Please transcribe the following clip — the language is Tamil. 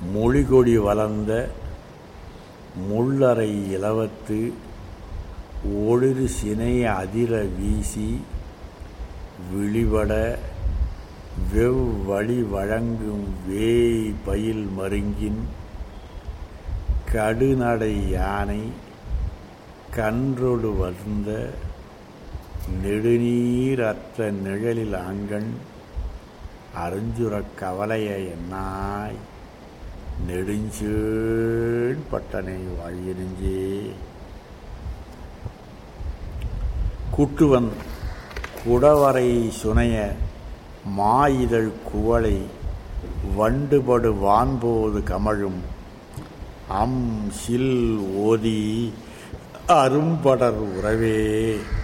மொழிகொடி வளர்ந்த முள்ளரை இலவத்து ஒளிரு சினை அதிர வீசி விழிபட வெவ்வழி வழங்கும் வேய் பயில் மருங்கின் கடுநடை யானை கன்றொடு வந்த நெடுநீர் அற்ற நிழலில் ஆங்கண் அருஞ்சுரக் கவலைய என்னாய் நெடுஞ்சேன் பட்டனை வாழியிருஞ்சே குட்டுவன் குடவரை சுனைய மாயிதழ் குவளை வண்டுபடு வான்போது கமழும் அம் சில் ஓதி அரும்படர் உறவே